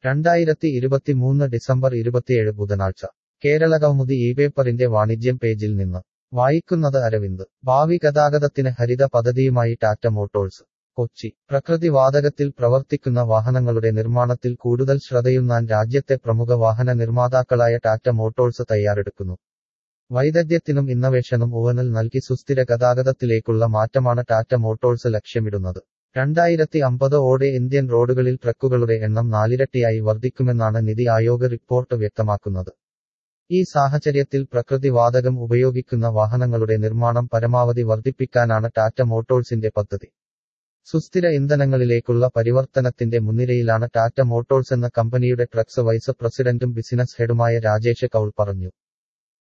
രണ്ടായിരത്തി ഇരുപത്തിമൂന്ന് ഡിസംബർ ഇരുപത്തിയേഴ് ബുധനാഴ്ച കേരളകൗമുദി ഈ പേപ്പറിന്റെ വാണിജ്യം പേജിൽ നിന്ന് വായിക്കുന്നത് അരവിന്ദ് ഭാവി ഗതാഗതത്തിന് ഹരിത പദ്ധതിയുമായി ടാറ്റ മോട്ടോഴ്സ് കൊച്ചി പ്രകൃതിവാതകത്തിൽ പ്രവർത്തിക്കുന്ന വാഹനങ്ങളുടെ നിർമ്മാണത്തിൽ കൂടുതൽ ശ്രദ്ധയുന്നാൻ രാജ്യത്തെ പ്രമുഖ വാഹന നിർമ്മാതാക്കളായ ടാറ്റ മോട്ടോഴ്സ് തയ്യാറെടുക്കുന്നു വൈദഗ്ധ്യത്തിനും ഇന്നവേഷനും ഊന്നൽ നൽകി സുസ്ഥിര ഗതാഗതത്തിലേക്കുള്ള മാറ്റമാണ് ടാറ്റ മോട്ടോഴ്സ് ലക്ഷ്യമിടുന്നത് രണ്ടായിരത്തി അമ്പത് ഓടെ ഇന്ത്യൻ റോഡുകളിൽ ട്രക്കുകളുടെ എണ്ണം നാലിരട്ടിയായി വർദ്ധിക്കുമെന്നാണ് നിതി ആയോഗ് റിപ്പോർട്ട് വ്യക്തമാക്കുന്നത് ഈ സാഹചര്യത്തിൽ പ്രകൃതിവാതകം ഉപയോഗിക്കുന്ന വാഹനങ്ങളുടെ നിർമ്മാണം പരമാവധി വർദ്ധിപ്പിക്കാനാണ് ടാറ്റ മോട്ടോഴ്സിന്റെ പദ്ധതി സുസ്ഥിര ഇന്ധനങ്ങളിലേക്കുള്ള പരിവർത്തനത്തിന്റെ മുൻനിരയിലാണ് ടാറ്റ മോട്ടോഴ്സ് എന്ന കമ്പനിയുടെ ട്രക്സ് വൈസ് പ്രസിഡന്റും ബിസിനസ് ഹെഡുമായ രാജേഷ് കൌൾ പറഞ്ഞു